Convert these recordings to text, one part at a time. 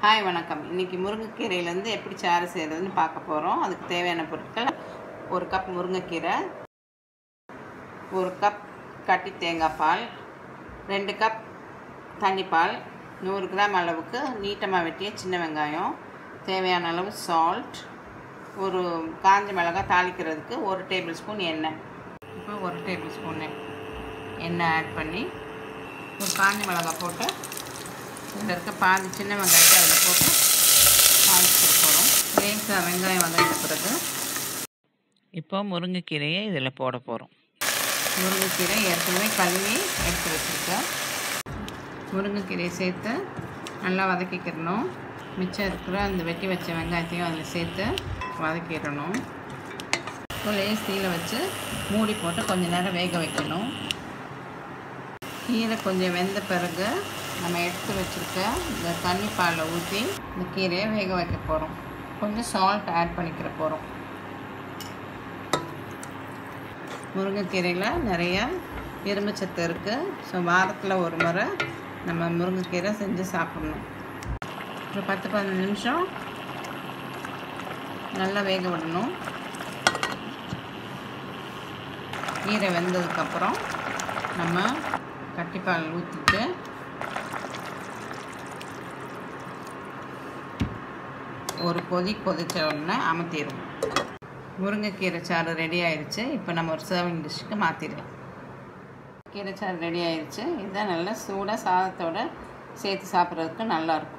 hi வணக்கம் இன்றைக்கி முருங்கைக்கீரையிலேருந்து எப்படி சாறு செய்கிறதுன்னு பார்க்க போகிறோம் அதுக்கு தேவையான பொருட்கள் ஒரு கப் முருங்கைக்கீரை ஒரு கப் கட்டி தேங்காய் பால் ரெண்டு கப் தண்ணிப்பால் நூறு கிராம் அளவுக்கு நீட்டமாக வெட்டிய சின்ன வெங்காயம் தேவையான அளவு சால்ட் ஒரு காஞ்ச மிளகாய் தாளிக்கிறதுக்கு ஒரு டேபிள் ஸ்பூன் எண்ணெய் இப்போ ஒரு டேபிள் ஸ்பூன் எண்ணெய் ஆட் பண்ணி ஒரு காஞ்ச மிளகாய் போட்டு இதில் இருக்க பாதி சின்ன வெங்காயத்தை அதில் போட்டு தாளிச்சுட்டு போகிறோம் லேசாக வெங்காயம் வதங்கின பிறகு இப்போ முருங்கைக்கீரையை இதில் போட போகிறோம் முருங்கைக்கீரை ஏற்கனவே கழுவி எடுத்து வச்சுருக்கேன் முருங்கைக்கீரையை சேர்த்து நல்லா வதக்கிக்கிறணும் மிச்சம் இருக்கிற அந்த வெட்டி வச்ச வெங்காயத்தையும் அதில் சேர்த்து வதக்கிடணும் இப்போ லேஸ் தீயில் வச்சு மூடி போட்டு கொஞ்ச நேரம் வேக வைக்கணும் கீரை கொஞ்சம் வெந்த பிறகு நம்ம எடுத்து வச்சுருக்க இந்த தண்ணி பாலில் ஊற்றி இந்த கீரையை வேக வைக்க போகிறோம் கொஞ்சம் சால்ட் ஆட் பண்ணிக்கிற போகிறோம் முருங்கைக்கீரையில் நிறைய இரும்பு சத்து இருக்குது ஸோ வாரத்தில் ஒரு முறை நம்ம முருங்கைக்கீரை செஞ்சு சாப்பிட்ணும் ஒரு பத்து பதினஞ்சு நிமிஷம் நல்லா வேக விடணும் கீரை வெந்ததுக்கப்புறம் நம்ம கட்டிப்பால் ஊற்றிட்டு ஒரு கொதி கொதித்த உடனே அமர்த்திடுவோம் முருங்கைக்கீரை சாறு ரெடி ஆயிடுச்சு இப்போ நம்ம ஒரு சர்விங் டிஷ்ஷுக்கு மாற்றிடலாம் கீரை சாறு ரெடி ஆயிடுச்சு இதுதான் நல்லா சூடாக சாதத்தோட சேர்த்து சாப்பிட்றதுக்கு நல்லாயிருக்கும்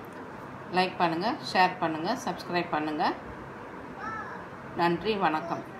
லைக் பண்ணுங்கள் ஷேர் பண்ணுங்கள் சப்ஸ்கிரைப் பண்ணுங்கள் நன்றி வணக்கம்